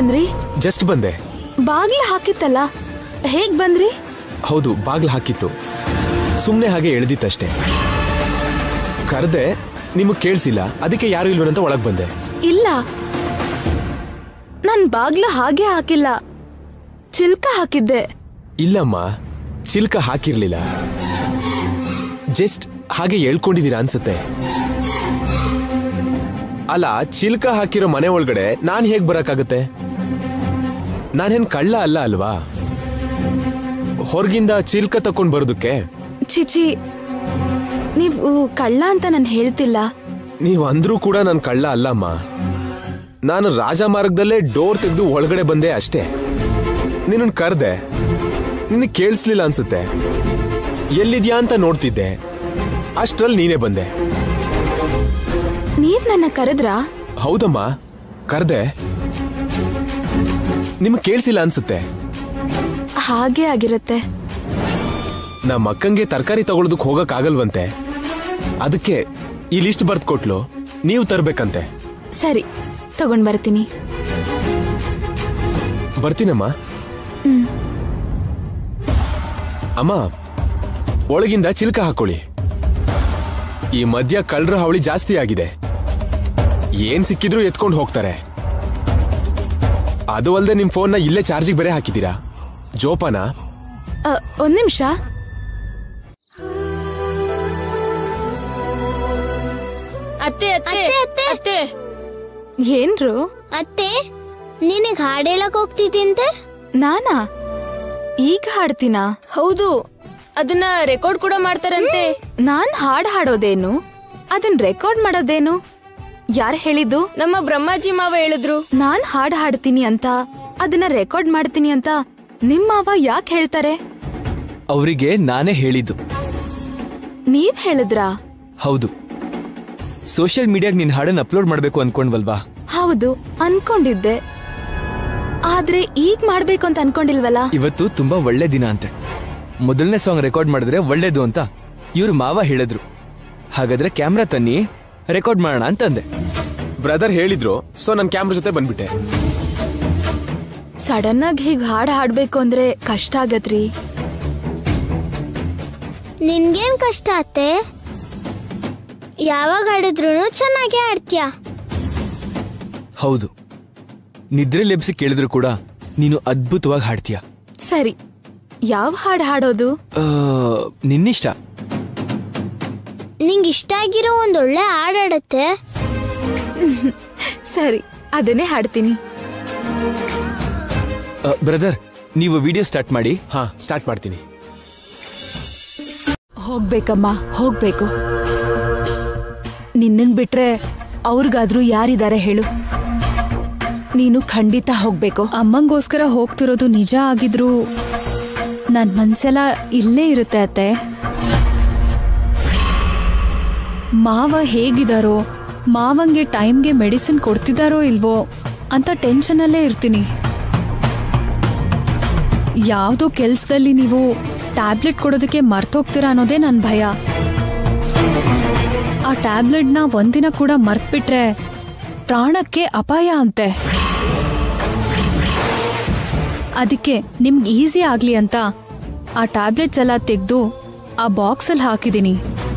ಬಂದ್ರಿ ಜಸ್ಟ್ ಬಂದೆ ಬಾಗ್ಲ ಹಾಕಿತ್ತಲ್ಲ ಹೇಗ್ ಬಂದ್ರಿ ಹೌದು ಬಾಗ್ಲು ಹಾಕಿತ್ತು ಸುಮ್ನೆ ಹಾಗೆ ಎಳ್ದಿತ್ತಷ್ಟೇ ಕರೆದೆ ನಿಮಗ್ ಕೇಳಿಸಿಲ್ಲ ಅದಕ್ಕೆ ಯಾರು ಇಲ್ವನಂತ ಒಳಗ್ ಬಂದೆ ಇಲ್ಲ ನನ್ ಬಾಗ್ಲ ಹಾಗೆ ಹಾಕಿಲ್ಲ ಚಿಲ್ಕ ಹಾಕಿದ್ದೆ ಇಲ್ಲಮ್ಮ ಚಿಲ್ಕ ಹಾಕಿರ್ಲಿಲ್ಲ ಜಸ್ಟ್ ಹಾಗೆ ಹೇಳ್ಕೊಂಡಿದ್ದೀರಾ ಅನ್ಸುತ್ತೆ ಅಲ್ಲ ಚಿಲ್ಕ ಹಾಕಿರೋ ಮನೆ ಒಳಗಡೆ ನಾನ್ ಹೇಗ್ ಬರಕ್ಕಾಗತ್ತೆ ನಾನೇನ್ ಕಳ್ಳ ಅಲ್ಲ ಅಲ್ವಾ ಹೊರಗಿಂದ ಚಿಲ್ಕ ತಕೊಂಡ್ ಬರೋದಕ್ಕೆ ಚಿಚಿ ನೀವು ಕಳ್ಳ ಅಂತ ನಾನು ಹೇಳ್ತಿಲ್ಲ ನೀವ್ ಅಂದ್ರೂ ಕೂಡ ನನ್ ಕಳ್ಳ ಅಲ್ಲಮ್ಮ ನಾನು ರಾಜ ಮಾರ್ಗದಲ್ಲೇ ಡೋರ್ ತೆಗೆದು ಒಳಗಡೆ ಬಂದೆ ಅಷ್ಟೇ ನಿನ್ನ ಕರ್ದೆ ನಿನಗೆ ಕೇಳಿಸ್ಲಿಲ್ಲ ಅನ್ಸುತ್ತೆ ಎಲ್ಲಿದ್ಯಾ ಅಂತ ನೋಡ್ತಿದ್ದೆ ಅಷ್ಟ್ರಲ್ಲಿ ನೀನೇ ಬಂದೆ ನೀವ್ ನನ್ನ ಕರೆದ್ರಾ ಹೌದಮ್ಮ ಕರ್ದೆ ನಿಮ್ಗೆ ಕೇಳಿಸಿಲ್ಲ ಅನ್ಸುತ್ತೆ ಹಾಗೆ ಆಗಿರತ್ತೆ ನಮ್ಮ ಅಕ್ಕಂಗೆ ತರಕಾರಿ ತಗೊಳೋದಕ್ ಹೋಗಕ್ ಆಗಲ್ವಂತೆ ಅದಕ್ಕೆ ಈ ಲಿಸ್ಟ್ ಬರ್ದ್ ಕೊಟ್ಲು ನೀವು ತರ್ಬೇಕಂತೆ ಸರಿ ತಗೊಂಡ್ ಬರ್ತೀನಿ ಬರ್ತೀನಮ್ಮ ಹ್ಮ್ ಅಮ್ಮ ಒಳಗಿಂದ ಚಿಲ್ಕ ಹಾಕೊಳ್ಳಿ ಈ ಮಧ್ಯ ಕಳ್ರ ಹಾವಳಿ ಜಾಸ್ತಿ ಆಗಿದೆ ಏನ್ ಸಿಕ್ಕಿದ್ರೂ ಎತ್ಕೊಂಡು ಹೋಗ್ತಾರೆ ಅದು ಅಲ್ಲದೆ ನಿಮ್ ಫೋನ್ನ ಇಲ್ಲೇ ಚಾರ್ಜಿಗೆ ಬೇರೆ ಹಾಕಿದ್ದೀರಾ ಜೋಪಾನ ಅ, ಒಂದ್ ನಿಮಿಷ ಅತ್ತೆ ಅತ್ತೆ ಅತ್ತೆ, ಅತ್ತೆ. ಅತ್ತೆ ಏನ್ರು ಅತ್ತೆ ನಿನಗ್ ಹಾಡ್ ಹೇಳಕ್ ಹೋಗ್ತಿದ್ದಿಂತೆ ನಾನಾ ಈಗ ಹಾಡ್ತೀನಾ ಹೌದು ಅದನ್ನ ರೆಕಾರ್ಡ್ ಕೂಡ ಮಾಡ್ತಾರಂತೆ ನಾನ್ ಹಾಡ್ ಹಾಡೋದೇನು ಅದನ್ ರೆಕಾರ್ಡ್ ಮಾಡೋದೇನು ಯಾರು ಹೇಳಿದ್ದು ನಮ್ಮ ಬ್ರಹ್ಮಾಜಿ ಮಾವ ಹೇಳಿದ್ರು ನಾನ್ ಹಾಡ್ ಹಾಡ್ತೀನಿ ಅಂತ ಅದನ್ನ ರೆಕಾರ್ಡ್ ಮಾಡ್ತೀನಿ ಅಂತ ನಿಮ್ಮ ಮಾವ ಯಾಕೆ ಹೇಳ್ತಾರೆ ಅವರಿಗೆ ನಾನೇ ಹೇಳಿದ್ದು ನೀವ್ ಹೇಳಿದ್ರಾ ಹೌದು ಸೋಷಿಯಲ್ ಮೀಡಿಯಾಗೆ ನಿನ್ ಹಾಡನ್ನ ಅಪ್ಲೋಡ್ ಮಾಡ್ಬೇಕು ಅನ್ಕೊಂಡ್ವಲ್ವಾ ಹೌದು ಅನ್ಕೊಂಡಿದ್ದೆ ಆದ್ರೆ ಈಗ ಮಾಡ್ಬೇಕು ಅಂತ ಅನ್ಕೊಂಡಿಲ್ವಲ್ಲ ಇವತ್ತು ತುಂಬಾ ಒಳ್ಳೆ ದಿನ ಅಂತೆ ಮೊದಲನೇ ಸಾಂಗ್ ರೆಕಾರ್ಡ್ ಮಾಡಿದ್ರೆ ಒಳ್ಳೇದು ಅಂತ ಇವ್ರ ಮಾವ ಹೇಳಿದ್ರು ಹಾಗಾದ್ರೆ ಕ್ಯಾಮ್ರಾ ತನ್ನಿ ರೆಕಾರ್ಡ್ ಮಾಡೋಣ ಅಂತಂದೆ ಬ್ರದರ್ ಹೇಳಿದ್ರು ಸೊ ನನ್ ಕ್ಯಾಮ್ರಾ ಜೊತೆ ಬಂದ್ಬಿಟ್ಟೆ ಸಡನ್ ಆಗಿ ಹೀಗ್ ಹಾಡ್ ಹಾಡ್ಬೇಕು ಅಂದ್ರೆ ಕಷ್ಟ ಆಗತ್ರಿ ನಿನ್ಗೇನ್ ಕಷ್ಟ ಅತ್ತೆ ಯಾವಾಗ ಹಾಡಿದ್ರು ಚೆನ್ನಾಗಿ ಆಡ್ತೀಯ ಹೌದು ನಿದ್ರೆ ಲೆಬ್ಸಿ ಕೇಳಿದ್ರು ಕೂಡ ನೀನು ಅದ್ಭುತವಾಗಿ ಹಾಡ್ತೀಯ ಸರಿ ಯಾವ ಹಾಡ್ ಹಾಡೋದು ಆ, ನಿನ್ನಿಷ್ಟ ನಿಂಗ್ ಇಷ್ಟ ಆಗಿರೋ ಒಂದ್ ಒಳ್ಳೆ ಹಾಡ್ ಆಡತ್ತೆ ಸರಿ ಅದನ್ನೇ ಹಾಡ್ತೀನಿ ಬ್ರದರ್ ನೀವು ವಿಡಿಯೋ ಸ್ಟಾರ್ಟ್ ಮಾಡಿ ಹಾ ಸ್ಟಾರ್ಟ್ ಮಾಡ್ತೀನಿ ಹೋಗ್ಬೇಕಮ್ಮ ಹೋಗ್ಬೇಕು ನಿನ್ನನ್ ಬಿಟ್ರೆ ಅವ್ರಿಗಾದ್ರೂ ಯಾರಿದ್ದಾರೆ ಹೇಳು ನೀನು ಖಂಡಿತ ಹೋಗ್ಬೇಕು ಅಮ್ಮಂಗೋಸ್ಕರ ಹೋಗ್ತಿರೋದು ನಿಜ ಆಗಿದ್ರು ನನ್ ಮನ್ಸೆಲ್ಲ ಇಲ್ಲೇ ಇರುತ್ತೆ ಅತ್ತೆ ಮಾವ ಹೇಗಿದಾರೋ ಮಾವಂಗೆ ಟೈಮ್ಗೆ ಮೆಡಿಸಿನ್ ಕೊಡ್ತಿದಾರೋ ಇಲ್ವೋ ಅಂತ ಟೆನ್ಷನಲ್ಲೇ ಇರ್ತೀನಿ ಯಾವುದೋ ಕೆಲ್ಸದಲ್ಲಿ ನೀವು ಟ್ಯಾಬ್ಲೆಟ್ ಕೊಡೋದಕ್ಕೆ ಮರ್ತೋಗ್ತೀರಾ ಅನ್ನೋದೇ ನನ್ನ ಭಯ ಆ ಟ್ಯಾಬ್ಲೆಟ್ನ ಒಂದಿನ ಕೂಡ ಮರ್ತ್ಬಿಟ್ರೆ ಪ್ರಾಣಕ್ಕೆ ಅಪಾಯ ಅಂತೆ ಅದಕ್ಕೆ ನಿಮ್ಗೆ ಈಸಿ ಆಗ್ಲಿ ಅಂತ ಆ ಟ್ಯಾಬ್ಲೆಟ್ಸ್ ಎಲ್ಲ ತೆಗೆದು ಆ ಬಾಕ್ಸಲ್ಲಿ ಹಾಕಿದ್ದೀನಿ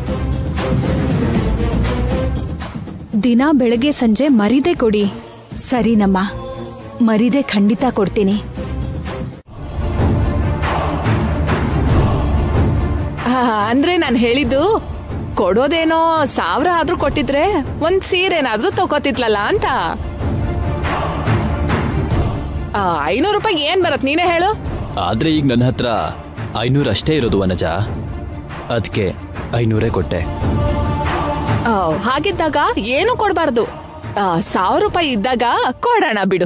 ದಿನ ಬೆಳಗ್ಗೆ ಸಂಜೆ ಮರಿದೆ ಕೊಡಿ ಸರಿನಮ್ಮ ಮರಿದೆ ಖಂಡಿತ ಕೊಡ್ತೀನಿ ಆ, ಅಂದ್ರೆ ನಾನು ಹೇಳಿದ್ದು ಕೊಡೋದೇನೋ ಸಾವಿರ ಆದ್ರೂ ಕೊಟ್ಟಿದ್ರೆ ಒಂದ್ ಸೀರೆನಾದ್ರೂ ತಗೋತಿದ್ಲಲ್ಲ ಅಂತ ಆ, ಐನೂರು ರೂಪಾಯಿ ಏನ್ ಬರತ್ ನೀನೇ ಹೇಳು ಆದ್ರೆ ಈಗ ನನ್ನ ಹತ್ರ ಐನೂರು ಅಷ್ಟೇ ಇರೋದು ವನಜ ಅದಕ್ಕೆ ಐನೂರೇ ಕೊಟ್ಟೆ ಆ, ಹಾಗಿದ್ದಾಗ ಏನು ಕೊಡ್ಬಾರ್ದು ಆ, ಸಾವಿರ ರೂಪಾಯಿ ಇದ್ದಾಗ ಕೊಡೋಣ ಬಿಡು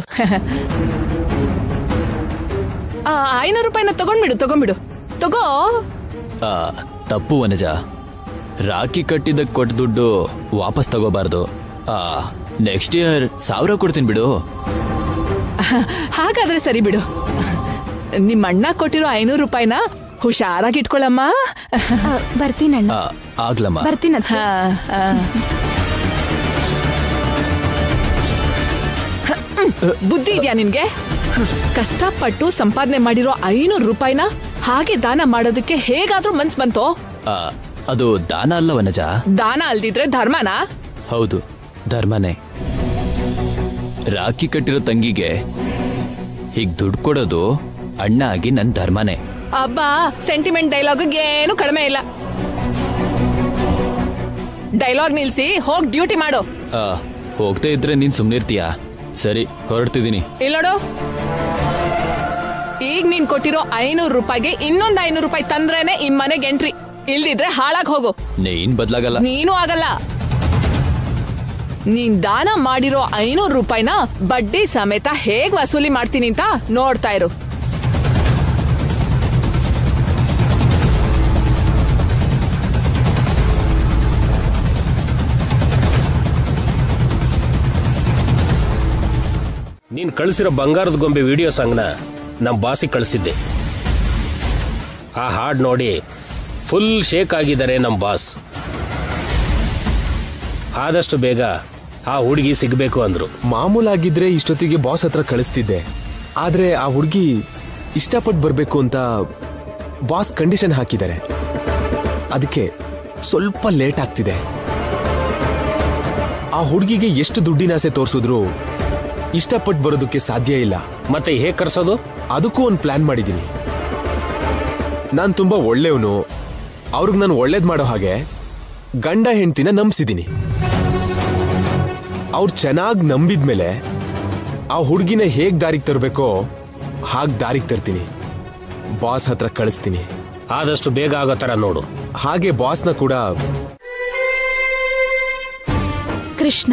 ಆ, ಐನೂರು ರೂಪಾಯಿನ ತಗೊಂಡ್ಬಿಡು ತಗೊಂಡ್ಬಿಡು ತಗೋ ಆ, ತಪ್ಪು ವನಜ ರಾಖಿ ಕಟ್ಟಿದ್ದಕ್ಕೆ ಕೊಟ್ಟ ದುಡ್ಡು ವಾಪಸ್ ತಗೋಬಾರ್ದು ನೆಕ್ಸ್ಟ್ ಇಯರ್ ಸಾವಿರ ಕೊಡ್ತೀನಿ ಬಿಡು ಹಾಗಾದ್ರೆ ಸರಿ ಬಿಡು ನಿಮ್ಮ ಅಣ್ಣ ಕೊಟ್ಟಿರೋ ಐನೂರು ರೂಪಾಯಿನ ಹುಷಾರಾಗಿ ಇಟ್ಕೊಳಮ್ಮ ಆ, ಬರ್ತೀನಣ್ಣ ಆ, ಆಗ್ಲಮ್ಮ ಬರ್ತೀನಂತ ಹಾ, ಆ. ಬುದ್ಧಿ ಇದೆಯಾ ನಿನ್ಗೆ ಕಷ್ಟಪಟ್ಟು ಸಂಪಾದನೆ ಮಾಡಿರೋ ಐನೂರು ರೂಪಾಯಿನ ಹಾಗೆ ದಾನ ಮಾಡೋದಕ್ಕೆ ಹೇಗಾದ್ರೂ ಮನ್ಸ್ ಬಂತೋ ಆ, ಅದು ದಾನ ಅಲ್ಲ ವನಜ ದಾನ ಅಲ್ದಿದ್ರೆ ಧರ್ಮನಾ ಹೌದು ಧರ್ಮನೇ ರಾಖಿ ಕಟ್ಟಿರೋ ತಂಗಿಗೆ ಹೀಗ್ ದುಡ್ಡು ಕೊಡೋದು ಅಣ್ಣ ಆಗಿ ನನ್ ಧರ್ಮನೇ ಅಬ್ಬಾ ಸೆಂಟಿಮೆಂಟ್ ಡೈಲಾಗ್ ಏನು ಕಡಿಮೆ ಇಲ್ಲ ಡೈಲಾಗ್ ನಿಲ್ಸಿ ಹೋಗ್ ಡ್ಯೂಟಿ ಮಾಡು ಆ, ಹೋಗ್ತಾ ಇದ್ರೆ ನೀನ್ ಸುಮ್ನಿರ್ತೀಯ ಸರಿ ಹೊರಡ್ತಿದ್ದೀನಿ ಇಲ್ಲೋಡು ಈಗ ನೀನ್ ಕೊಟ್ಟಿರೋ ಐನೂರು ರೂಪಾಯಿಗೆ ಇನ್ನೊಂದ್ ಐನೂರು ರೂಪಾಯಿ ತಂದ್ರೇನೆ ಈ ಮನೆಗೆ ಎಂಟ್ರಿ ಇಲ್ದಿದ್ರೆ ಹಾಳಾಗ್ ಹೋಗು ನೀನ್ ಬದ್ಲಾಗಲ್ಲ ನೀನು ಆಗಲ್ಲ ನೀನ್ ದಾನ ಮಾಡಿರೋ ಐನೂರು ರೂಪಾಯಿನ ಬಡ್ಡಿ ಸಮೇತ ಹೇಗ್ ವಸೂಲಿ ಮಾಡ್ತೀನಿ ಅಂತ ನೋಡ್ತಾ ಇರು ನೀನ್ ಕಳಿಸಿರೋ ಬಂಗಾರದ ಗೊಂಬೆ ವಿಡಿಯೋ ಸಾಂಗ್ನ ನಮ್ ಬಾಸಿಗೆ ಕಳಿಸಿದ್ದೆ ಆ ಹಾಡ್ ನೋಡಿ ಫುಲ್ ಶೇಕ್ ಆಗಿದ್ದಾರೆ ನಮ್ ಬಾಸ್ ಆದಷ್ಟು ಬೇಗ ಆ ಹುಡುಗಿ ಸಿಗ್ಬೇಕು ಅಂದ್ರು ಮಾಮೂಲಾಗಿದ್ರೆ ಇಷ್ಟೊತ್ತಿಗೆ ಬಾಸ್ ಹತ್ರ ಕಳಿಸ್ತಿದ್ದೆ ಆದ್ರೆ ಆ ಹುಡುಗಿ ಇಷ್ಟಪಟ್ಟು ಬರ್ಬೇಕು ಅಂತ ಬಾಸ್ ಕಂಡೀಷನ್ ಹಾಕಿದ್ದಾರೆ ಅದಕ್ಕೆ ಸ್ವಲ್ಪ ಲೇಟ್ ಆಗ್ತಿದೆ ಆ ಹುಡುಗಿಗೆ ಎಷ್ಟು ದುಡ್ಡಿನ ಆಸೆ ತೋರಿಸಿದ್ರು ಇಷ್ಟಪಟ್ಟು ಬರೋದಕ್ಕೆ ಸಾಧ್ಯ ಇಲ್ಲ ಮತ್ತೆ ಹೇಗ್ ಕರ್ಸೋದು ಅದಕ್ಕೂ ಒಂದು ಪ್ಲಾನ್ ಮಾಡಿದ್ದೀನಿ ನಾನು ತುಂಬಾ ಒಳ್ಳೆಯವನು ಅವ್ರಿಗೆ ನಾನು ಒಳ್ಳೇದ್ ಮಾಡೋ ಹಾಗೆ ಗಂಡ ಹೆಂಡ್ತಿನ ನಂಬಿಸಿದ್ದೀನಿ ಅವ್ರು ಚೆನ್ನಾಗಿ ನಂಬಿದ್ಮೇಲೆ ಆ ಹುಡುಗಿನ ಹೇಗ್ ದಾರಿಗೆ ತರಬೇಕೋ ಹಾಗ್ ದಾರಿಗೆ ತರ್ತೀನಿ ಬಾಸ್ ಹತ್ರ ಕಳಿಸ್ತೀನಿ ಆದಷ್ಟು ಬೇಗ ಆಗೋ ತರ ನೋಡು ಹಾಗೆ ಬಾಸ್ನ ಕೂಡ ಕೃಷ್ಣ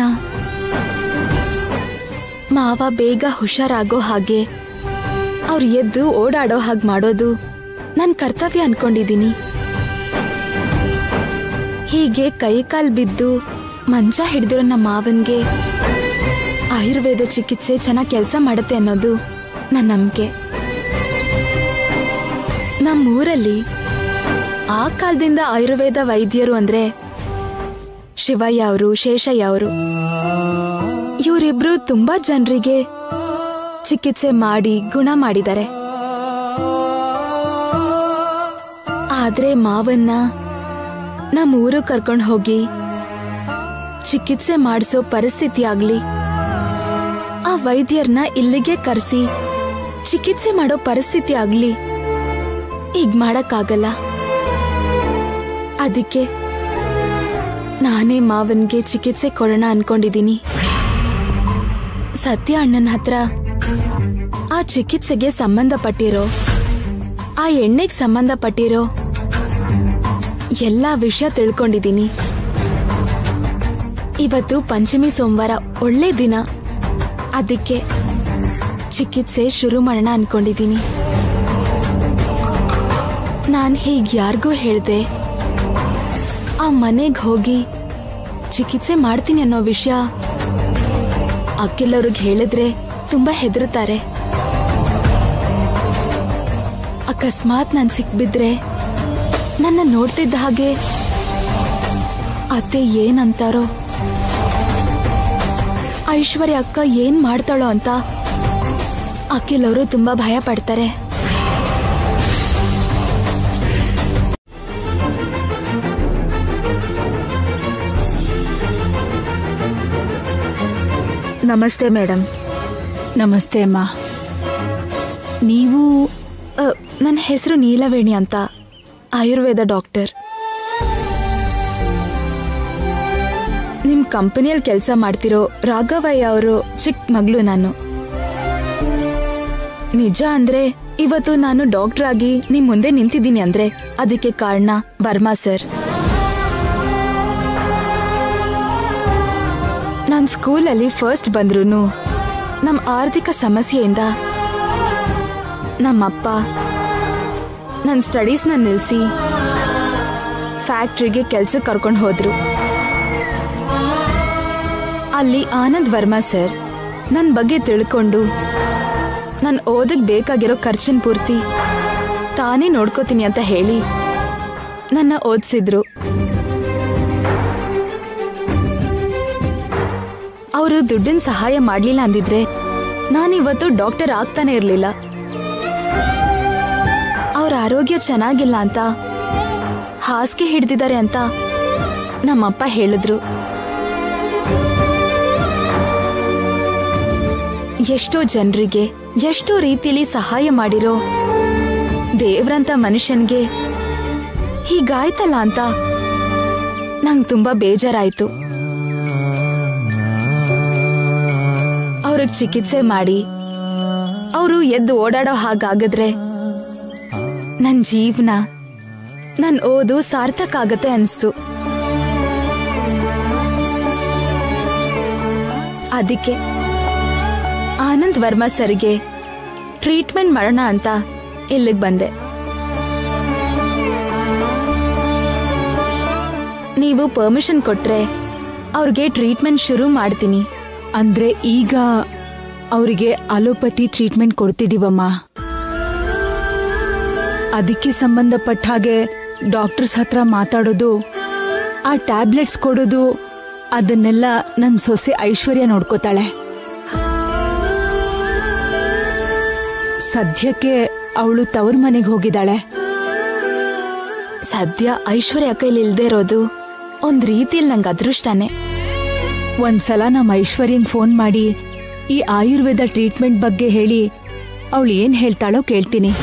ಮಾವ ಬೇಗ ಹುಷಾರಾಗೋ ಹಾಗೆ ಅವ್ರು ಎದ್ದು ಓಡಾಡೋ ಹಾಗೆ ಮಾಡೋದು ನನ್ ಕರ್ತವ್ಯ ಅನ್ಕೊಂಡಿದೀನಿ ಹೀಗೆ ಕೈ ಕಾಲ್ ಬಿದ್ದು ಮಂಚ ಹಿಡಿದಿರೋ ನಮ್ಮ ಮಾವನ್ಗೆ ಆಯುರ್ವೇದ ಚಿಕಿತ್ಸೆ ಚೆನ್ನಾಗಿ ಕೆಲಸ ಮಾಡುತ್ತೆ ಅನ್ನೋದು ನನ್ನ ನಂಬಿಕೆ ನಮ್ಮೂರಲ್ಲಿ ಆ ಕಾಲದಿಂದ ಆಯುರ್ವೇದ ವೈದ್ಯರು ಅಂದ್ರೆ ಶಿವಯ್ಯ ಅವರು ಶೇಷಯ್ಯ ಅವರು ಇವರಿಬ್ರು ತುಂಬಾ ಜನರಿಗೆ ಚಿಕಿತ್ಸೆ ಮಾಡಿ ಗುಣ ಮಾಡಿದ್ದಾರೆ ಆದ್ರೆ ಮಾವನ್ನ ನಮ್ಮ ಊರು ಕರ್ಕೊಂಡು ಹೋಗಿ ಚಿಕಿತ್ಸೆ ಮಾಡಿಸೋ ಪರಿಸ್ಥಿತಿ ಆಗ್ಲಿ ಆ ವೈದ್ಯರ್ನ ಇಲ್ಲಿಗೆ ಕರೆಸಿ ಚಿಕಿತ್ಸೆ ಮಾಡೋ ಪರಿಸ್ಥಿತಿ ಆಗ್ಲಿ ಈಗ ಮಾಡಕ್ಕಾಗಲ್ಲ ಅದಕ್ಕೆ ನಾನೇ ಮಾವನ್ಗೆ ಚಿಕಿತ್ಸೆ ಕೊಡೋಣ ಅನ್ಕೊಂಡಿದೀನಿ ಸತ್ಯ ಅಣ್ಣನ ಹತ್ರ ಆ ಚಿಕಿತ್ಸೆಗೆ ಸಂಬಂಧಪಟ್ಟಿರೋ ಆ ಎಣ್ಣೆಗೆ ಸಂಬಂಧಪಟ್ಟಿರೋ ಎಲ್ಲಾ ವಿಷಯ ತಿಳ್ಕೊಂಡಿದೀನಿ ಇವತ್ತು ಪಂಚಮಿ ಸೋಮವಾರ ಒಳ್ಳೆ ದಿನ ಅದಕ್ಕೆ ಚಿಕಿತ್ಸೆ ಶುರು ಮಾಡೋಣ ಅನ್ಕೊಂಡಿದೀನಿ ನಾನ್ ಹೀಗ್ ಯಾರಿಗೂ ಹೇಳ್ದೆ ಆ ಮನೆಗ್ ಹೋಗಿ ಚಿಕಿತ್ಸೆ ಮಾಡ್ತೀನಿ ಅನ್ನೋ ವಿಷಯ ಅಕ್ಕೆಲ್ಲವ್ರಿಗೆ ಹೇಳಿದ್ರೆ ತುಂಬಾ ಹೆದರ್ತಾರೆ ಅಕಸ್ಮಾತ್ ನಾನ್ ಸಿಕ್ಬಿದ್ರೆ ನನ್ನ ನೋಡ್ತಿದ್ದ ಹಾಗೆ ಅತ್ತೆ ಏನಂತಾರೋ ಐಶ್ವರ್ಯ ಅಕ್ಕ ಏನ್ ಮಾಡ್ತಾಳೋ ಅಂತ ಅಕ್ಕಿಲವರು ತುಂಬಾ ಭಯ ಪಡ್ತಾರೆ ನಮಸ್ತೆ ಮೇಡಮ್ ನಮಸ್ತೆ ಅಮ್ಮ ನೀವು ನನ್ನ ಹೆಸರು ನೀಲವೇಣಿ ಅಂತ ಆಯುರ್ವೇದ ಡಾಕ್ಟರ್ ನಿಮ್ ಕಂಪನಿಯಲ್ಲಿ ಕೆಲಸ ಮಾಡ್ತಿರೋ ರಾಘವಯ್ಯ ಅವರು ಚಿಕ್ಕ ಮಗಳು ನಾನು ನಿಜ ಅಂದ್ರೆ ಇವತ್ತು ನಾನು ಡಾಕ್ಟರ್ ಆಗಿ ನಿಮ್ ಮುಂದೆ ನಿಂತಿದ್ದೀನಿ ಅಂದ್ರೆ ಅದಕ್ಕೆ ಕಾರಣ ವರ್ಮಾ ಸರ್ ನಾನ್ ಸ್ಕೂಲಲ್ಲಿ ಫಸ್ಟ್ ಬಂದ್ರು ನಮ್ಮ ಆರ್ಥಿಕ ಸಮಸ್ಯೆಯಿಂದ ನಮ್ಮಪ್ಪ ನನ್ನ ಸ್ಟಡೀಸ್ನ ನಿಲ್ಲಿಸಿ ಫ್ಯಾಕ್ಟ್ರಿಗೆ ಕೆಲ್ಸಕ್ಕೆ ಕರ್ಕೊಂಡು ಹೋದ್ರು ಅಲ್ಲಿ ಆನಂದ್ ವರ್ಮಾ ಸರ್ ನನ್ನ ಬಗ್ಗೆ ತಿಳ್ಕೊಂಡು ನನ್ನ ಓದಕ್ ಬೇಕಾಗಿರೋ ಖರ್ಚಿನ ಪೂರ್ತಿ ತಾನೇ ನೋಡ್ಕೋತೀನಿ ಅಂತ ಹೇಳಿ ನನ್ನ ಓದಿಸಿದ್ರು ಅವರು ದುಡ್ಡಿನ ಸಹಾಯ ಮಾಡ್ಲಿಲ್ಲ ಅಂದಿದ್ರೆ ನಾನಿವತ್ತು ಡಾಕ್ಟರ್ ಆಗ್ತಾನೆ ಇರ್ಲಿಲ್ಲ ಅವ್ರ ಆರೋಗ್ಯ ಚೆನ್ನಾಗಿಲ್ಲ ಅಂತ ಹಾಸಿಗೆ ಹಿಡ್ದಿದ್ದಾರೆ ಅಂತ ನಮ್ಮಪ್ಪ ಹೇಳಿದ್ರು ಎಷ್ಟೋ ಜನರಿಗೆ ಎಷ್ಟೋ ರೀತಿಯಲ್ಲಿ ಸಹಾಯ ಮಾಡಿರೋ ದೇವ್ರಂತ ಮನುಷ್ಯನ್ಗೆ ಹೀಗಾಯ್ತಲ್ಲ ಅಂತ ನಂಗೆ ತುಂಬಾ ಬೇಜಾರಾಯ್ತು ಅವ್ರಿಗೆ ಚಿಕಿತ್ಸೆ ಮಾಡಿ ಅವರು ಎದ್ದು ಓಡಾಡೋ ಹಾಗಾಗಿದ್ರೆ ನನ್ ಜೀವನ ನನ್ ಓದು ಸಾರ್ಥಕ ಆಗತ್ತೆ ಅನ್ಸ್ತು ಅದಕ್ಕೆ ಆನಂದ್ ವರ್ಮಾ ಸರ್ಗೆ ಟ್ರೀಟ್ಮೆಂಟ್ ಮಾಡೋಣ ಅಂತ ಇಲ್ಲಿಗೆ ಬಂದೆ ನೀವು ಪರ್ಮಿಷನ್ ಕೊಟ್ರೆ ಅವ್ರಿಗೆ ಟ್ರೀಟ್ಮೆಂಟ್ ಶುರು ಮಾಡ್ತೀನಿ ಅಂದ್ರೆ ಈಗ ಅವರಿಗೆ ಅಲೋಪತಿ ಟ್ರೀಟ್ಮೆಂಟ್ ಕೊಡ್ತಿದೀವಮ್ಮ ಅದಕ್ಕೆ ಸಂಬಂಧಪಟ್ಟ ಹಾಗೆ ಡಾಕ್ಟರ್ಸ್ ಹತ್ರ ಮಾತಾಡೋದು ಆ ಟ್ಯಾಬ್ಲೆಟ್ಸ್ ಕೊಡೋದು ಅದನ್ನೆಲ್ಲ ನನ್ನ ಸೊಸೆ ಐಶ್ವರ್ಯ ನೋಡ್ಕೋತಾಳೆ ಸದ್ಯಕ್ಕೆ ಅವಳು ತವ್ರ ಮನೆಗೆ ಹೋಗಿದ್ದಾಳೆ ಸದ್ಯ ಐಶ್ವರ್ಯ ಕೈಲಿ ಇಲ್ದೇ ಇರೋದು ಒಂದ್ ರೀತಿಯಲ್ಲಿ ನಂಗೆ ಅದೃಷ್ಟನೇ ಒಂದ್ಸಲ ನಮ್ಮ ಐಶ್ವರ್ಯಂಗ್ ಫೋನ್ ಮಾಡಿ ಈ ಆಯುರ್ವೇದ ಟ್ರೀಟ್ಮೆಂಟ್ ಬಗ್ಗೆ ಹೇಳಿ ಅವಳು ಏನ್ ಹೇಳ್ತಾಳೋ ಕೇಳ್ತೀನಿ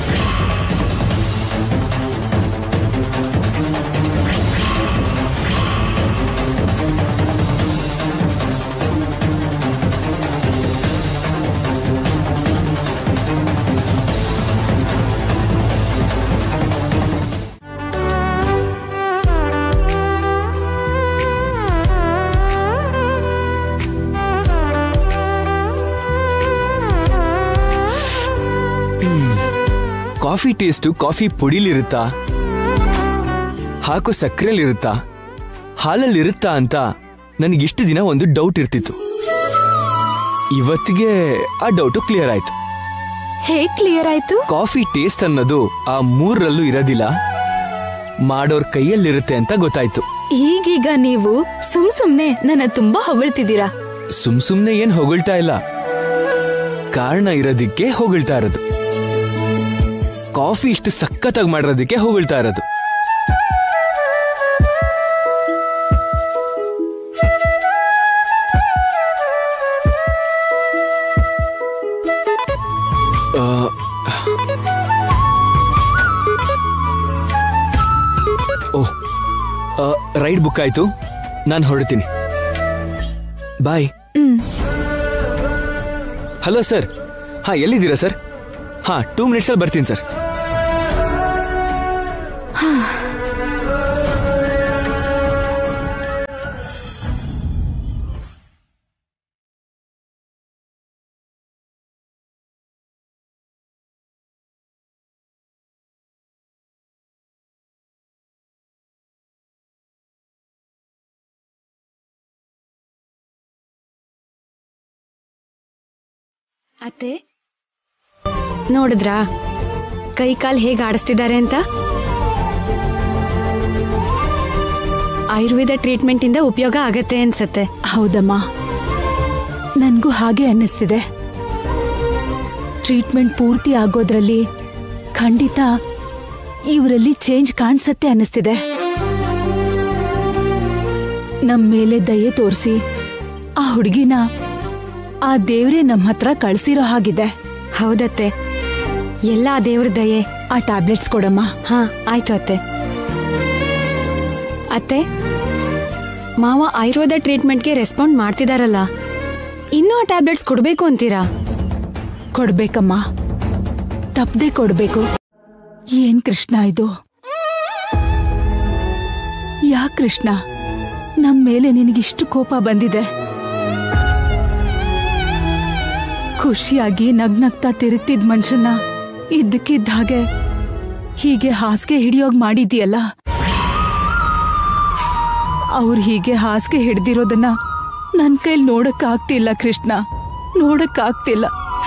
ಕಾಫಿ ಟೇಸ್ಟು ಕಾಫಿ ಪುಡಿಲಿರುತ್ತಾ ಹಾಕೋ ಸಕ್ಕರೆಲಿರುತ್ತಾ ಹಾಲಲ್ಲಿರುತ್ತಾ ಅಂತ ನನಗಿಷ್ಟು ದಿನ ಒಂದು ಡೌಟ್ ಇರ್ತಿತ್ತು ಇವತ್ತಿಗೆ ಆ ಡೌಟು ಕ್ಲಿಯರ್ ಆಯ್ತು ಹೇಗ್ ಕ್ಲಿಯರ್ ಆಯ್ತು ಕಾಫಿ ಟೇಸ್ಟ್ ಅನ್ನೋದು ಆ ಮೂರರಲ್ಲೂ ಇರೋದಿಲ್ಲ ಮಾಡೋರ್ ಕೈಯಲ್ಲಿರುತ್ತೆ ಅಂತ ಗೊತ್ತಾಯ್ತು ಈಗೀಗ ನೀವು ಸುಮ್ ಸುಮ್ನೆ ನನ್ನ ತುಂಬಾ ಹೊಗಳ್ತಿದ್ದೀರಾ ಸುಮ್ ಸುಮ್ನೆ ಏನ್ ಹೊಗಳ್ತಾ ಇಲ್ಲ ಕಾರಣ ಇರೋದಿಕ್ಕೆ ಹೊಗಳ್ತಾ ಇರೋದು ಕಾಫಿ ಇಷ್ಟು ಸಖತ್ತಾಗಿ ಮಾಡಿರೋದಕ್ಕೆ ಹೊಗಳ್ತಾ ಇರೋದು ಆ, ಓಹ್ ಆ, ರೈಡ್ ಬುಕ್ ಆಯ್ತು ನಾನು ಹೊರಡ್ತೀನಿ ಬಾಯ್ ಹಲೋ ಸರ್ ಹಾ ಎಲ್ಲಿದ್ದೀರಾ ಸರ್ ಹಾ ಟೂ ಮಿನಿಟ್ಸಲ್ಲಿ ಬರ್ತೀನಿ ಸರ್ ಅತ್ತೆ ನೋಡಿದ್ರಾ ಕೈ ಕಾಲ್ ಹೇಗೆ ಆಡಿಸ್ತಿದ್ದಾರೆ ಅಂತ ಆಯುರ್ವೇದ ಟ್ರೀಟ್ಮೆಂಟ್ ಇಂದ ಉಪಯೋಗ ಆಗತ್ತೆ ಅನ್ಸತ್ತೆ ಹೌದಮ್ಮ ನನ್ಗೂ ಹಾಗೆ ಅನ್ನಿಸ್ತಿದೆ ಟ್ರೀಟ್ಮೆಂಟ್ ಪೂರ್ತಿ ಆಗೋದ್ರಲ್ಲಿ ಖಂಡಿತ ಇವರಲ್ಲಿ ಚೇಂಜ್ ಕಾಣಿಸತ್ತೆ ಅನ್ನಿಸ್ತಿದೆ ನಮ್ ಮೇಲೆ ದಯೆ ತೋರಿಸಿ ಆ ಹುಡುಗಿನ ಆ ದೇವ್ರೇ ನಮ್ ಹತ್ರ ಕಳ್ಸಿರೋ ಹಾಗಿದೆ ಹೌದತ್ತೆ ಎಲ್ಲ ದೇವ್ರ ದಯೆ ಆ ಟ್ಯಾಬ್ಲೆಟ್ಸ್ ಕೊಡಮ್ಮ ಹಾ ಆಯ್ತು ಅತ್ತೆ ಅತ್ತೆ ಮಾವ ಆಯುರ್ವೇದ ಟ್ರೀಟ್ಮೆಂಟ್ಗೆ ರೆಸ್ಪಾಂಡ್ ಮಾಡ್ತಿದಾರಲ್ಲ ಇನ್ನೂ ಆ ಟ್ಯಾಬ್ಲೆಟ್ಸ್ ಕೊಡ್ಬೇಕು ಅಂತೀರಾ ಕೊಡ್ಬೇಕಮ್ಮ ತಪ್ಪದೆ ಕೊಡ್ಬೇಕು ಏನ್ ಕೃಷ್ಣ ಇದು ಯಾ ಕೃಷ್ಣ ನಮ್ ಮೇಲೆ ನಿನಗಿಷ್ಟು ಕೋಪ ಬಂದಿದೆ ಖುಷಿಯಾಗಿ ನಗ್ನಗ್ತಾ ತಿರುಗ್ತಿದ್ ಮನುಷ್ಯನ ಇದ್ದಕ್ಕಿದ್ದ ಹಾಗೆ ಹೀಗೆ ಹಾಸಿಗೆ ಹಿಡಿಯೋಗ್ ಮಾಡಿದ್ಯಲ್ಲ ಅವ್ರು ಹೀಗೆ ಹಾಸಿಗೆ ಹಿಡ್ದಿರೋದನ್ನ ನನ್ ಕೈಲಿ ನೋಡಕ್ ಆಗ್ತಿಲ್ಲ ಕೃಷ್ಣ ನೋಡಕ್ ಆಗ್ತಿಲ್ಲ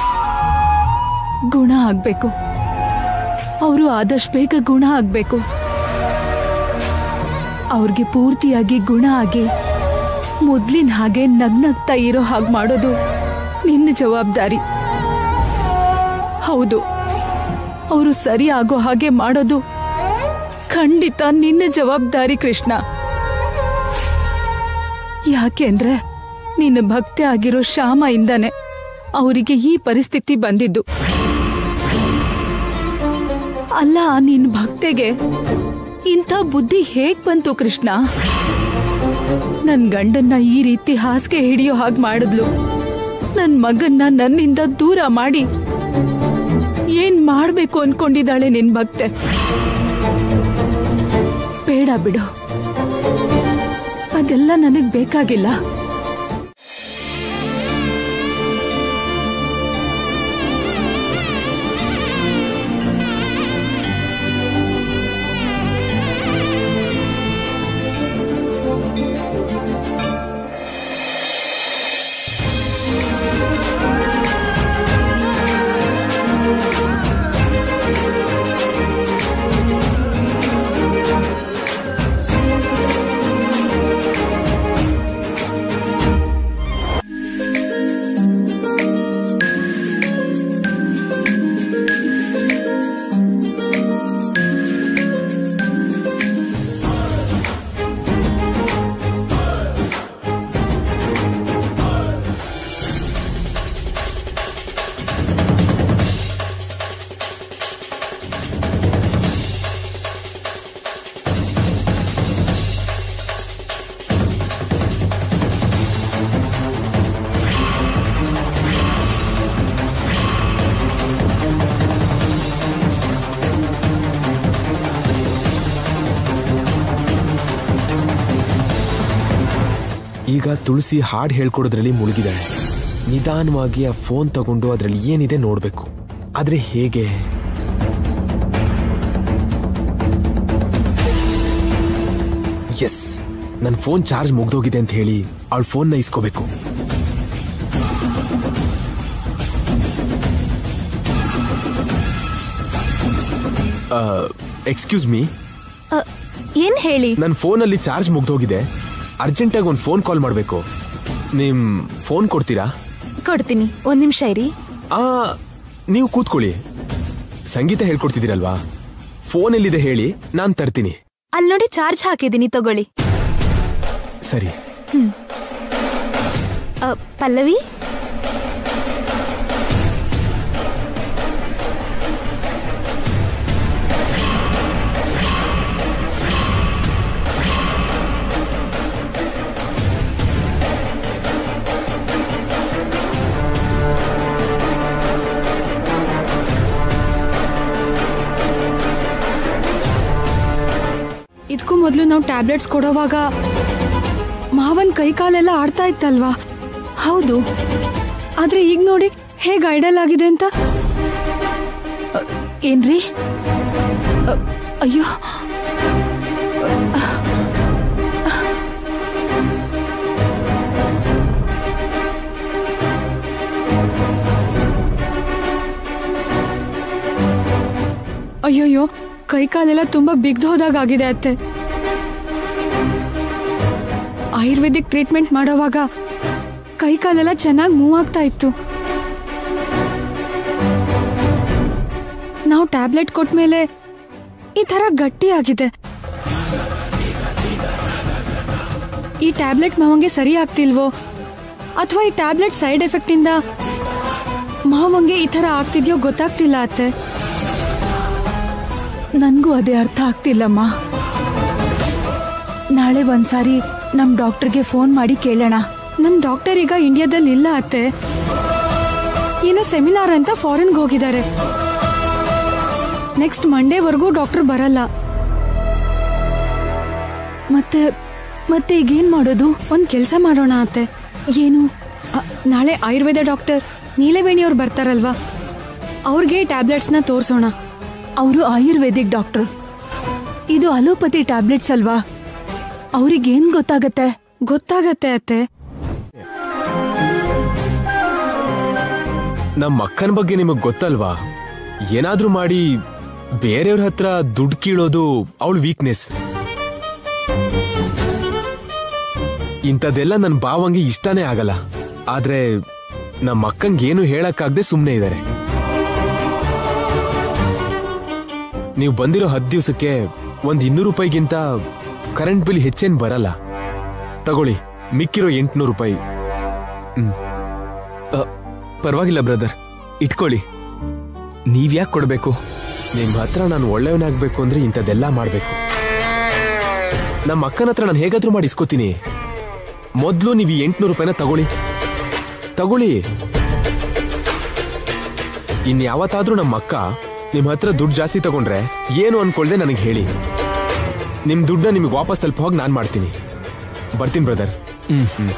ಗುಣ ಆಗ್ಬೇಕು ಅವರು ಆದಷ್ಟು ಬೇಗ ಗುಣ ಆಗ್ಬೇಕು ಅವ್ರಿಗೆ ಪೂರ್ತಿಯಾಗಿ ಗುಣ ಆಗಿ ಮೊದ್ಲಿನ ಹಾಗೆ ನಗ್ನಗ್ತಾ ಇರೋ ಹಾಗೆ ಮಾಡೋದು ನಿನ್ನ ಜವಾಬ್ದಾರಿ ಹೌದು ಅವರು ಸರಿ ಆಗೋ ಹಾಗೆ ಮಾಡೋದು ಖಂಡಿತ ನಿನ್ನ ಜವಾಬ್ದಾರಿ ಕೃಷ್ಣ ಯಾಕೆಂದ್ರೆ ನಿನ್ನ ಭಕ್ತಿ ಆಗಿರೋ ಶ್ಯಾಮ ಇಂದಾನೆ ಅವರಿಗೆ ಈ ಪರಿಸ್ಥಿತಿ ಬಂದಿದ್ದು ಅಲ್ಲ ನಿನ್ ಭಕ್ತೆಗೆ ಇಂಥ ಬುದ್ಧಿ ಹೇಗ್ ಬಂತು ಕೃಷ್ಣ ನನ್ ಗಂಡನ್ನ ಈ ರೀತಿ ಹಾಸಿಗೆ ಹಿಡಿಯೋ ಹಾಗೆ ಮಾಡಿದ್ಲು ನನ್ ಮಗನ್ನ ನನ್ನಿಂದ ದೂರ ಮಾಡಿ ಏನ್ ಮಾಡ್ಬೇಕು ಅನ್ಕೊಂಡಿದ್ದಾಳೆ ನಿನ್ ಭಕ್ತೆ ಬೇಡ ಬಿಡು ಅದೆಲ್ಲ ನನಗ್ ಬೇಕಾಗಿಲ್ಲ ಈಗ ತುಳಸಿ ಹಾಡ್ ಹೇಳ್ಕೊಡೋದ್ರಲ್ಲಿ ಮುಳುಗಿದ್ದಾಳೆ ನಿಧಾನವಾಗಿ ಆ ಫೋನ್ ತಗೊಂಡು ಅದ್ರಲ್ಲಿ ಏನಿದೆ ನೋಡ್ಬೇಕು ಆದ್ರೆ ಹೇಗೆ ಎಸ್ ನನ್ನ ಫೋನ್ ಚಾರ್ಜ್ ಮುಗ್ದೋಗಿದೆ ಅಂತ ಹೇಳಿ ಅವಳ ಫೋನ್ನ ಇಸ್ಕೋಬೇಕು ಎಕ್ಸ್ಕ್ಯೂಸ್ ಮೀ ಅ, ಏನ್ ಹೇಳಿ ನನ್ನ ಫೋನಲ್ಲಿ ಚಾರ್ಜ್ ಮುಗ್ದೋಗಿದೆ ಅರ್ಜೆಂಟಾಗಿ ಒಂದು ಫೋನ್ ಕಾಲ್ ಮಾಡಬೇಕು ನಿಮ್ ಫೋನ್ ಕೊಡ್ತೀರಾ ಕೊಡ್ತೀನಿ ಒಂದ್ ನಿಮಿಷ ಇರಿ ಆ ನೀವು ಕೂತ್ಕೊಳ್ಳಿ ಸಂಗೀತ ಹೇಳ್ಕೊಡ್ತಿದ್ದೀರಲ್ವಾ ಫೋನ್ ಎಲ್ಲಿದೆ ಹೇಳಿ ನಾನ್ ತರ್ತೀನಿ ಅಲ್ಲಿ ನೋಡಿ ಚಾರ್ಜ್ ಹಾಕಿದೀನಿ ತಗೊಳ್ಳಿ ಸರಿ ಹ್ಮ್ ಅ, ಪಲ್ಲವಿ ಇದಕ್ಕೂ ಮೊದಲು ನಾವು ಟ್ಯಾಬ್ಲೆಟ್ಸ್ ಕೊಡೋವಾಗ ಮಾವನ್ ಕೈ ಕಾಲೆಲ್ಲ ಆಡ್ತಾ ಇತ್ತಲ್ವಾ ಹೌದು ಆದ್ರೆ ಈಗ ನೋಡಿ ಹೇಗ್ ಐಡಲ್ ಆಗಿದೆ ಅಂತ ಅ, ಏನ್ರಿ ಅ, ಅಯ್ಯೋ ಅಯ್ಯೋಯ್ಯೋ ಕೈ ಕಾಲೆಲ್ಲ ತುಂಬಾ ಬಿಗ್ದು ಹೋದಾಗ ಆಗಿದೆ ಅತ್ತೆ ಆಯುರ್ವೇದಿಕ್ ಟ್ರೀಟ್ಮೆಂಟ್ ಮಾಡೋವಾಗ ಕೈ ಕಾಲೆಲ್ಲ ಚೆನ್ನಾಗಿ ಮೂವ್ ಆಗ್ತಾ ಇತ್ತು ನಾವು ಟ್ಯಾಬ್ಲೆಟ್ ಕೊಟ್ಮೇಲೆ ಈ ತರ ಗಟ್ಟಿ ಆಗಿದೆ ಈ ಟ್ಯಾಬ್ಲೆಟ್ ಮಾವಂಗೆ ಸರಿ ಆಗ್ತಿಲ್ವೋ ಅಥವಾ ಈ ಟ್ಯಾಬ್ಲೆಟ್ ಸೈಡ್ ಎಫೆಕ್ಟ್ ಇಂದ ಮಾವಂಗೆ ಈ ತರ ಆಗ್ತಿದ್ಯೋ ಗೊತ್ತಾಗ್ತಿಲ್ಲ ಅತ್ತೆ ನನ್ಗೂ ಅದೇ ಅರ್ಥ ಆಗ್ತಿಲ್ಲಮ್ಮ ನಾಳೆ ಒಂದ್ಸಾರಿ ನಮ್ ಡಾಕ್ಟರ್ಗೆ ಫೋನ್ ಮಾಡಿ ಕೇಳೋಣ ನಮ್ ಡಾಕ್ಟರ್ ಈಗ ಇಂಡಿಯಾದಲ್ಲಿ ಇಲ್ಲ ಅತ್ತೆ ಏನೋ ಸೆಮಿನಾರ್ ಅಂತ ಫಾರಿನ್ಗೆ ಹೋಗಿದ್ದಾರೆ ನೆಕ್ಸ್ಟ್ ಮಂಡೇವರೆಗೂ ಡಾಕ್ಟರ್ ಬರಲ್ಲ ಮತ್ತೆ ಮತ್ತೆ ಈಗೇನ್ ಮಾಡೋದು ಒಂದ್ ಕೆಲ್ಸ ಮಾಡೋಣ ಅತ್ತೆ ಏನು ಅ, ನಾಳೆ ಆಯುರ್ವೇದ ಡಾಕ್ಟರ್ ನೀಲವೇಣಿ ಅವ್ರು ಬರ್ತಾರಲ್ವಾ ಅವ್ರಿಗೆ ಟ್ಯಾಬ್ಲೆಟ್ಸ್ನ ತೋರ್ಸೋಣ ಅವರು ಆಯುರ್ವೇದಿಕ್ ಡಾಕ್ಟರ್ ಇದು ಅಲೋಪತಿ ಟ್ಯಾಬ್ಲೆಟ್ಸ್ ಅಲ್ವಾ ಅವ್ರಿಗೇನ್ ಗೊತ್ತಾಗತ್ತೆ ಗೊತ್ತಾಗತ್ತೆ ಅತ್ತೆ ನಮ್ಮ ಅಕ್ಕನ ಬಗ್ಗೆ ನಿಮಗ್ ಗೊತ್ತಲ್ವಾ ಏನಾದ್ರೂ ಮಾಡಿ ಬೇರೆಯವ್ರ ಹತ್ರ ದುಡ್ಡು ಕೀಳೋದು ಅವಳ ವೀಕ್ನೆಸ್ ಇಂಥದ್ದೆಲ್ಲ ನನ್ನ ಭಾವಂಗೆ ಇಷ್ಟನೇ ಆಗಲ್ಲ ಆದ್ರೆ ನಮ್ಮ ಅಕ್ಕಂಗೆ ಏನು ಹೇಳಕ್ಕಾಗದೆ ಸುಮ್ಮನೆ ಇದ್ದಾರೆ ನೀವು ಬಂದಿರೋ ಹತ್ತು ದಿವಸಕ್ಕೆ ಒಂದ್ ಇನ್ನೂರು ರೂಪಾಯಿಗಿಂತ ಕರೆಂಟ್ ಬಿಲ್ ಹೆಚ್ಚೇನ್ ಬರಲ್ಲ ತಗೊಳ್ಳಿ ಮಿಕ್ಕಿರೋ ಎಂಟ್ನೂರು ರೂಪಾಯಿ ಅ, ಪರವಾಗಿಲ್ಲ ಬ್ರದರ್ ಇಟ್ಕೊಳ್ಳಿ ನೀವ್ಯಾಕೆ ಕೊಡಬೇಕು ನಿಮ್ ಹತ್ರ ನಾನು ಒಳ್ಳೆಯವನಾಗ್ಬೇಕು ಅಂದ್ರೆ ಇಂಥದ್ದೆಲ್ಲ ಮಾಡ್ಬೇಕು ನಮ್ಮ ಅಕ್ಕನ ಹತ್ರ ನಾನು ಹೇಗಾದ್ರೂ ಮಾಡಿ ಇಸ್ಕೋತೀನಿ ಮೊದ್ಲು ನೀವು ಈ ಎಂಟ್ನೂರು ರೂಪಾಯಿನ ತಗೊಳ್ಳಿ ತಗೊಳ್ಳಿ ಇನ್ ಯಾವತ್ತಾದ್ರೂ ನಮ್ಮ ಅಕ್ಕ ನಿಮ್ ಹತ್ರ ದುಡ್ಡು ಜಾಸ್ತಿ ತಗೊಂಡ್ರೆ ಏನು ಅನ್ಕೊಳ್ದೆ ನನಗೆ ಹೇಳಿ ನಿಮ್ ದುಡ್ಡನ್ನ ನಿಮಗೆ ವಾಪಸ್ ತಲುಪ ಹೋಗಿ ನಾನು ಮಾಡ್ತೀನಿ ಬರ್ತೀನಿ ಬ್ರದರ್ ಹ್ಮ್ ಹ್ಮ್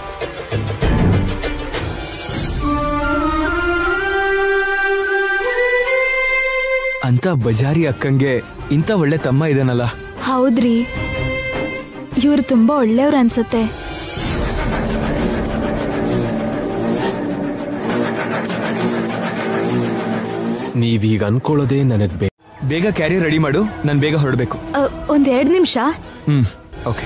ಅಂತ ಬಜಾರಿ ಅಕ್ಕಂಗೆ ಇಂಥ ಒಳ್ಳೆ ತಮ್ಮ ಇದಾನಲ್ಲ ಹೌದ್ರಿ ಇವ್ರು ತುಂಬಾ ಒಳ್ಳೆಯವ್ರು ಅನ್ಸತ್ತೆ ನೀವೀಗ ಅನ್ಕೊಳ್ಳೋದೇ ನನಗ್ ಬೇಕು ಬೇಗ ಕ್ಯಾರಿಯರ್ ರೆಡಿ ಮಾಡು ನಾನು ಬೇಗ ಹೊರಡಬೇಕು ಅ, ಒಂದ್ ಎರಡ್ ನಿಮಿಷ ಹ್ಮ್ ಓಕೆ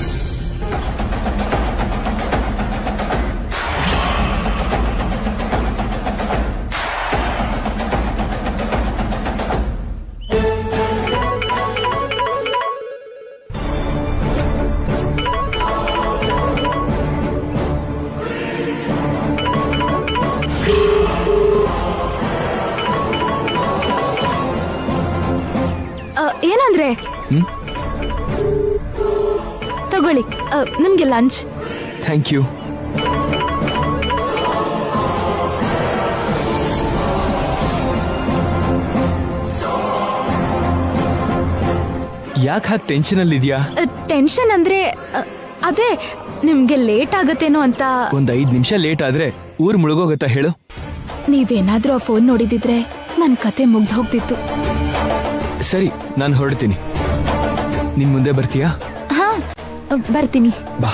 ಅ, ಏನಂದ್ರೆ ಹ್ಮ್ ತಗೊಳ್ಳಿ ಅ, ನಿಮ್ಗೆ ಲಂಚ್ ಥ್ಯಾಂಕ್ ಯು ಯಾಕೆ ಹಾಗೆ ಟೆನ್ಷನ್ ಅಲ್ಲಿ ಇದೆಯಾ ಟೆನ್ಷನ್ ಅಂದ್ರೆ ಅ, ಅದೇ ನಿಮ್ಗೆ ಲೇಟ್ ಆಗತ್ತೇನೋ ಅಂತ ಒಂದ್ ಐದ್ ನಿಮಿಷ ಲೇಟ್ ಆದ್ರೆ ಊರ್ ಮುಳುಗೋಗತ್ತಾ ಹೇಳು ನೀವೇನಾದ್ರೂ ಆ ಫೋನ್ ನೋಡಿದಿದ್ರೆ ನನ್ ಕತೆ ಮುಗ್ದು ಹೋಗ್ತಿತ್ತು ಸರಿ ನಾನು ಹೊರಡ್ತೀನಿ ನಿನ್ ಮುಂದೆ ಬರ್ತೀಯಾ ಹಾ ಅ, ಬರ್ತೀನಿ ಬಾ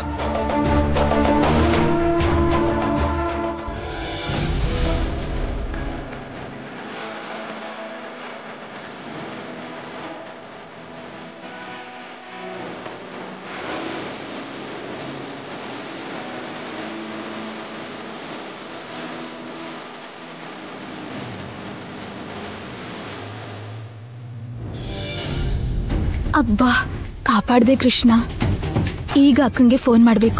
ಅಬ್ಬಾ ಕಾಪಾಡ್ದೆ ಕೃಷ್ಣ ಈಗ ಅಕ್ಕಂಗೆ ಫೋನ್ ಮಾಡ್ಬೇಕು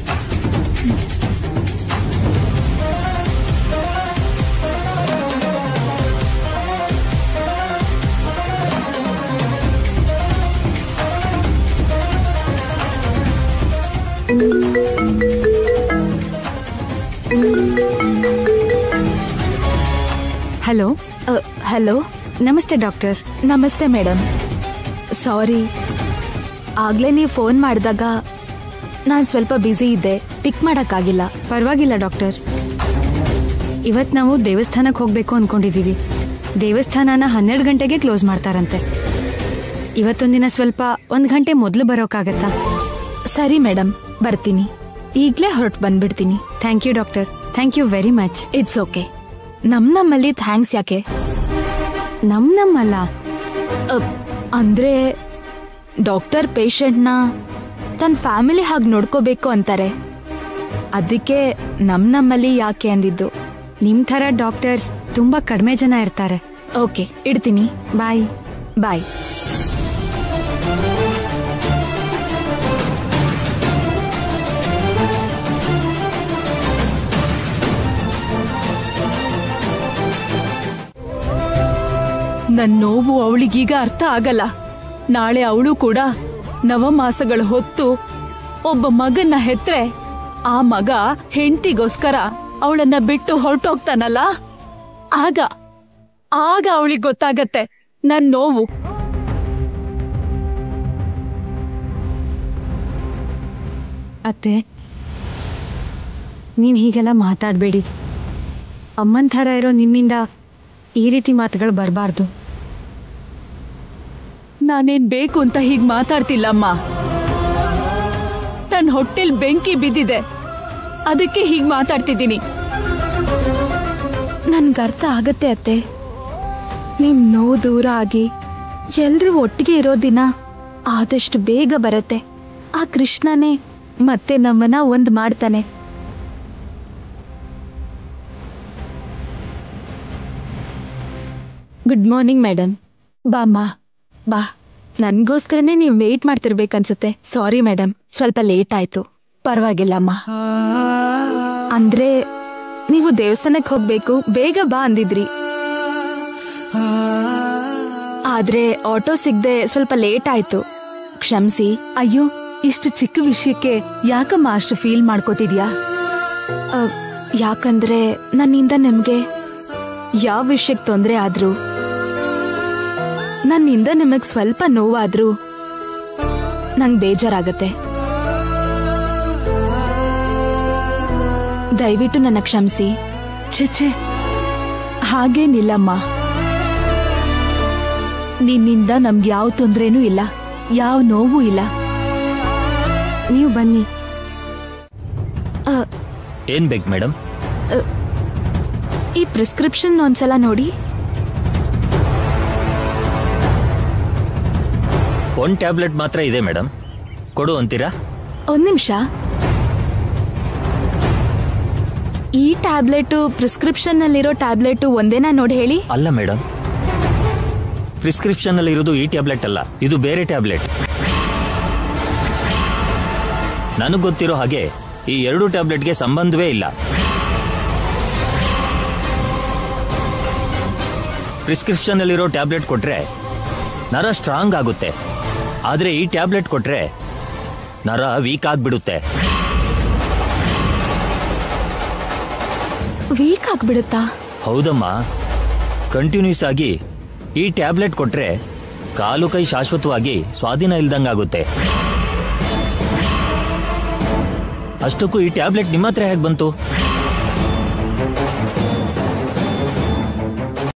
hello hello namaste doctor namaste madam sorry ಆಗ್ಲೇ ನೀವು ಫೋನ್ ಮಾಡಿದಾಗ ನಾನು ಸ್ವಲ್ಪ ಬ್ಯುಸಿ ಇದ್ದೆ ಪಿಕ್ ಮಾಡೋಕ್ಕಾಗಿಲ್ಲ ಪರವಾಗಿಲ್ಲ ಡಾಕ್ಟರ್ ಇವತ್ ನಾವು ದೇವಸ್ಥಾನಕ್ಕೆ ಹೋಗ್ಬೇಕು ಅನ್ಕೊಂಡಿದೀವಿ ದೇವಸ್ಥಾನನ ಹನ್ನೆರಡು ಗಂಟೆಗೆ ಕ್ಲೋಸ್ ಮಾಡ್ತಾರಂತೆ ಇವತ್ತೊಂದಿನ ಸ್ವಲ್ಪ ಒಂದ್ ಗಂಟೆ ಮೊದಲು ಬರೋಕ್ಕಾಗತ್ತಾ ಸರಿ ಮೇಡಮ್ ಬರ್ತೀನಿ ಈಗ್ಲೇ ಹೊರಟು ಬಂದ್ಬಿಡ್ತೀನಿ thank you doctor thank you very much it's okay ನಮ್ ನಮ್ಮಲ್ಲಿ ಥ್ಯಾಂಕ್ಸ್ ಯಾಕೆ ನಮ್ ನಮ್ಮಲ್ಲ ಅ, ಅಂದ್ರೆ ಡಾಕ್ಟರ್ ಪೇಷಂಟ್ನ ತನ್ನ ಫ್ಯಾಮಿಲಿ ಹಾಗೆ ನೋಡ್ಕೋಬೇಕು ಅಂತಾರೆ ಅದಕ್ಕೆ ನಮ್ ನಮ್ಮಲ್ಲಿ ಯಾಕೆ ಅಂದಿದ್ದು ನಿಮ್ ಥರ ಡಾಕ್ಟರ್ಸ್ ತುಂಬಾ ಕಡಿಮೆ ಜನ ಇರ್ತಾರೆ ಓಕೆ ಇಡ್ತೀನಿ ಬಾಯ್ ಬಾಯ್ ನನ್ ನೋವು ಅವಳಿಗೀಗ ಅರ್ಥ ಆಗಲ್ಲ ನಾಳೆ ಅವಳು ಕೂಡ ನವಮಾಸಗಳ ಹೊತ್ತು ಒಬ್ಬ ಮಗನ್ನ ಹೆತ್ರೆ ಆ ಮಗ ಹೆಂಡತಿಗೋಸ್ಕರ ಅವಳನ್ನ ಬಿಟ್ಟು ಹೊರಟೋಗ್ತಾನಲ್ಲ ಆಗ ಆಗ ಅವಳಿಗೆ ಗೊತ್ತಾಗತ್ತೆ ನನ್ ನೋವು ಅತ್ತೆ ನೀವು ಹೀಗೆಲ್ಲ ಮಾತಾಡಬೇಡಿ ಅಮ್ಮನ ಥರ ಇರೋ ನಿಮ್ಮಿಂದ ಈ ರೀತಿ ಮಾತುಗಳು ಬರಬಾರ್ದು ನಾನೇನ್ ಬೇಕು ಅಂತ ಹೀಗ್ ಮಾತಾಡ್ತಿಲ್ಲಮ್ಮ ನನ್ ಹೊಟ್ಟೆಲ್ ಬೆಂಕಿ ಬಿದ್ದಿದೆ ಅದಕ್ಕೆ ಹೀಗ್ ಮಾತಾಡ್ತಿದ್ದೀನಿ ನನ್ಗೆ ಅರ್ಥ ಆಗತ್ತೆ ಅತ್ತೆ ನಿಮ್ ನೋವು ದೂರ ಆಗಿ ಎಲ್ರೂ ಒಟ್ಟಿಗೆ ಇರೋ ದಿನ ಆದಷ್ಟು ಬೇಗ ಬರತ್ತೆ ಆ ಕೃಷ್ಣನೇ ಮತ್ತೆ ನಮ್ಮನ್ನ ಒಂದ್ ಮಾಡ್ತಾನೆ ಗುಡ್ ಮಾರ್ನಿಂಗ್ ಮೇಡಮ್ ಬಾಮ್ಮ ಬಾ ನನ್ಗೋಸ್ಕರನೇ ನೀವು ವೇಟ್ ಮಾಡ್ತಿರ್ಬೇಕನ್ಸುತ್ತೆ ಸಾರಿ ಮೇಡಮ್ ಸ್ವಲ್ಪ ಲೇಟ್ ಆಯ್ತು ಪರವಾಗಿಲ್ಲಮ್ಮ ಅಂದ್ರೆ ನೀವು ದೇವಸ್ಥಾನಕ್ಕೆ ಹೋಗ್ಬೇಕು ಬೇಗ ಬಾ ಅಂದಿದ್ರಿ ಆದ್ರೆ ಆಟೋ ಸಿಗದೆ ಸ್ವಲ್ಪ ಲೇಟ್ ಆಯ್ತು ಕ್ಷಮಿಸಿ ಅಯ್ಯೋ ಇಷ್ಟು ಚಿಕ್ಕ ವಿಷಯಕ್ಕೆ ಯಾಕಮ್ಮ ಅಷ್ಟು ಫೀಲ್ ಮಾಡ್ಕೋತಿದ್ಯಾ ಅ, ಯಾಕಂದ್ರೆ ನನ್ನಿಂದ ನಿಮ್ಗೆ ಯಾವ ವಿಷಯಕ್ಕೆ ತೊಂದರೆ ಆದ್ರೂ ನನ್ನಿಂದ ನಿಮಗ್ ಸ್ವಲ್ಪ ನೋವಾದ್ರೂ ನಂಗ್ ಬೇಜಾರಾಗತ್ತೆ ದಯವಿಟ್ಟು ನನ್ನ ಕ್ಷಮಿಸಿ ಛೆ ಹಾಗೇನಿಲ್ಲಮ್ಮ ನಿನ್ನಿಂದ ನಮ್ಗೆ ಯಾವ ತೊಂದ್ರೆನೂ ಇಲ್ಲ ಯಾವ ನೋವು ಇಲ್ಲ ನೀವು ಬನ್ನಿ ಅ, ಏನ್ ಬೇಕು ಮೇಡಮ್ ಅ, ಈ ಪ್ರಿಸ್ಕ್ರಿಪ್ಷನ್ ಒಂದ್ಸಲ ನೋಡಿ ಒಂದ್ ಟ್ಯಾಬ್ಲೆಟ್ ಮಾತ್ರ ಇದೆ ಮೇಡಮ್ ಕೊಡು ಅಂತೀರಾ ಒಂದ್ ನಿಮಿಷ ಈ ಟ್ಯಾಬ್ಲೆಟು ಪ್ರಿಸ್ಕ್ರಿಪ್ಷನ್ ನಲ್ಲಿರೋ ಟ್ಯಾಬ್ಲೆಟು ಒಂದೇನಾ ನೋಡಿ ಹೇಳಿ ಅಲ್ಲ ಮೇಡಮ್ ಪ್ರಿಸ್ಕ್ರಿಪ್ಷನ್ ಅಲ್ಲಿ ಇರೋದು ಈ ಟ್ಯಾಬ್ಲೆಟ್ ಅಲ್ಲ ಇದು ಬೇರೆ ಟ್ಯಾಬ್ಲೆಟ್ ನನಗ್ ಗೊತ್ತಿರೋ ಹಾಗೆ ಈ ಎರಡು ಟ್ಯಾಬ್ಲೆಟ್ಗೆ ಸಂಬಂಧವೇ ಇಲ್ಲ ಪ್ರಿಸ್ಕ್ರಿಪ್ಷನ್ ಅಲ್ಲಿರೋ ಟ್ಯಾಬ್ಲೆಟ್ ಕೊಟ್ರೆ ನರ ಸ್ಟ್ರಾಂಗ್ ಆಗುತ್ತೆ ಆದ್ರೆ ಈ ಟ್ಯಾಬ್ಲೆಟ್ ಕೊಟ್ರೆ ನರ ವೀಕ್ ಆಗ್ಬಿಡುತ್ತೆ ವೀಕ್ ಆಗ್ಬಿಡುತ್ತಾ ಹೌದಮ್ಮ ಕಂಟಿನ್ಯೂಸ್ ಆಗಿ ಈ ಟ್ಯಾಬ್ಲೆಟ್ ಕೊಟ್ರೆ ಕಾಲು ಕೈ ಶಾಶ್ವತವಾಗಿ ಸ್ವಾಧೀನ ಇಲ್ದಂಗಾಗುತ್ತೆ ಅಷ್ಟಕ್ಕೂ ಈ ಟ್ಯಾಬ್ಲೆಟ್ ನಿಮ್ಮ ಹತ್ರ ಹೇಗೆ ಬಂತು